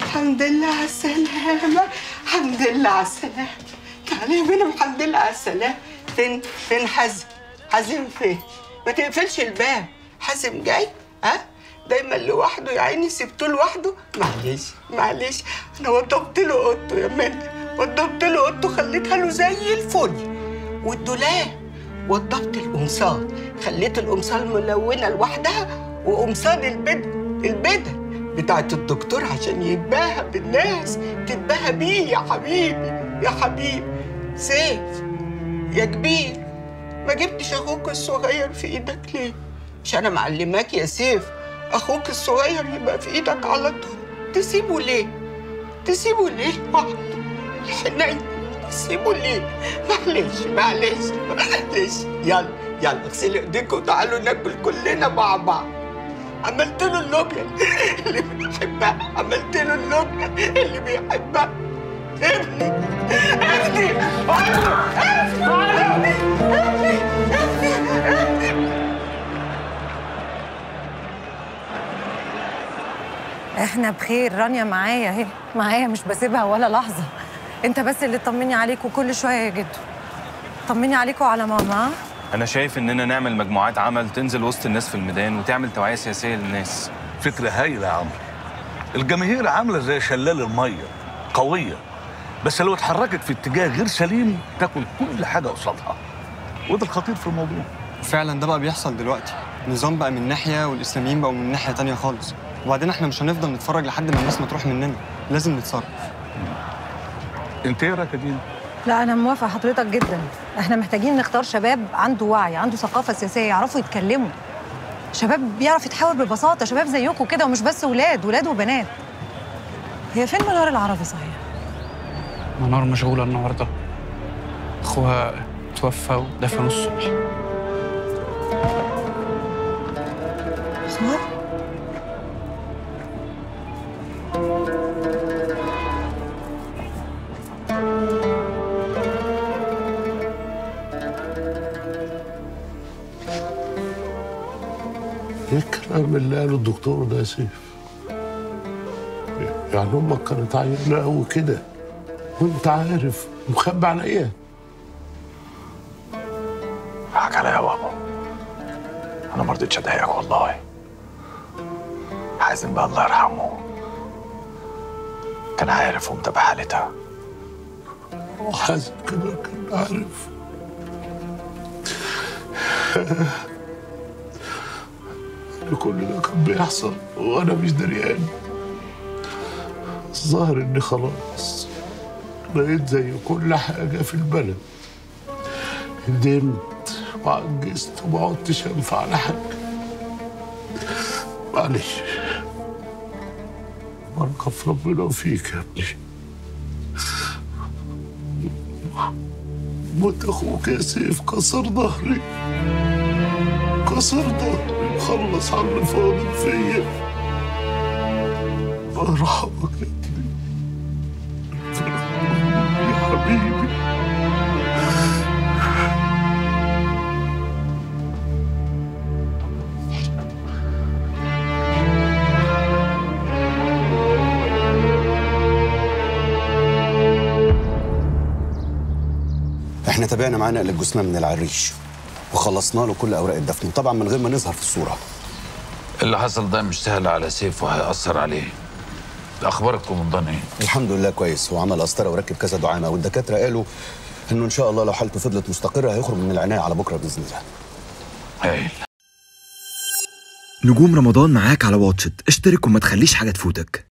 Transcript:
الحمد لله على السلامة الحمد لله على السلامة تعالي يا بنم الحمد لله على السلامة فين فين حازم حازم فين ما تقفلش الباب حازم جاي ها دايما لوحده يا عيني سبته لوحده معلش معلش انا وضبت له اوضته يا منى وضبت له اوضته خليتها له زي الفل والدولاب وضبط القمصان خليت القمصان ملونه لوحدها وقمصان البدل البدل بتاعت الدكتور عشان يتباهى بالناس تتباهى بيه يا حبيبي يا حبيبي سيف يا كبير ما جبتش اخوك الصغير في ايدك ليه مش انا معلماك يا سيف اخوك الصغير يبقى في ايدك على طول تسيبه ليه تسيبه ليه لوحده الحنين تسيبه ليه معلش معلش معلش يلا يلا اغسلي ايديك وتعالوا ناكل كلنا مع بعض عملت له اللوبيا اللي بيحبها عملت له اللوبيا اللي بيحبها ابني ابني ابني ابني ابني ابني احنا بخير رانيا معايا اهي معايا مش بسيبها ولا لحظه انت بس اللي تطمني عليك وكل شويه يا جدو طمني عليك وعلى ماما ها؟ انا شايف اننا نعمل مجموعات عمل تنزل وسط الناس في الميدان وتعمل توعيه سياسيه للناس فكرة هايلة يا عمرو الجماهير عاملة زي شلال المية قوية بس لو اتحركت في اتجاه غير سليم تاكل كل حاجة قصادها وده الخطير في الموضوع فعلا ده بقى بيحصل دلوقتي النظام بقى من ناحية والإسلاميين بقوا من ناحية تانية خالص وبعدين احنا مش هنفضل نتفرج لحد ما الناس ما تروح مننا لازم نتصرف انت ايه رايك يا دينا؟ لا انا موافقه حضرتك جدا احنا محتاجين نختار شباب عنده وعي عنده ثقافه سياسيه يعرفوا يتكلموا شباب بيعرف يتحاور ببساطه شباب زيكم كده ومش بس ولاد ولاد وبنات هي فين منار العربي صحيح منار مشغولة النهاردة أخوها توفى ودفنوا الصبح اخوها ايه الكلام اللي قاله الدكتور ده يا سيف؟ يعني امك كانت عيانه قوي كده وانت عارف مخبي على ايه؟ حق عليا يا بابا انا ما رضيتش اضايقك والله حازم بقى الله يرحمه كان عارف ومتابع حالتها وحازم كده كان عارف إن كل ده كان بيحصل وانا مش دريان الظاهر اني خلاص بقيت زي كل حاجه في البلد ندمت وعجزت وما عدتش انفع لحاجه معلش بركه في ربنا وفيك يا ابني موت اخوك يا سيف كسر ظهري كسر ظهري وخلص على اللي فاضل فيا ارحمك يا ابني يا حبيبي احنا تابعنا معاه نقل الجثمان من العريش وخلصنا له كل اوراق الدفن طبعا من غير ما نظهر في الصوره اللي حصل ده مش سهل على سيف وهيأثر عليه اخبار الكومندان ايه الحمد لله كويس هو عمل قسطره وركب كذا دعامه والدكاتره قالوا انه ان شاء الله لو حالته فضلت مستقره هيخرج من العنايه على بكره باذن الله هايل نجوم رمضان معاك على واتشت اشترك وما تخليش حاجة تفوتك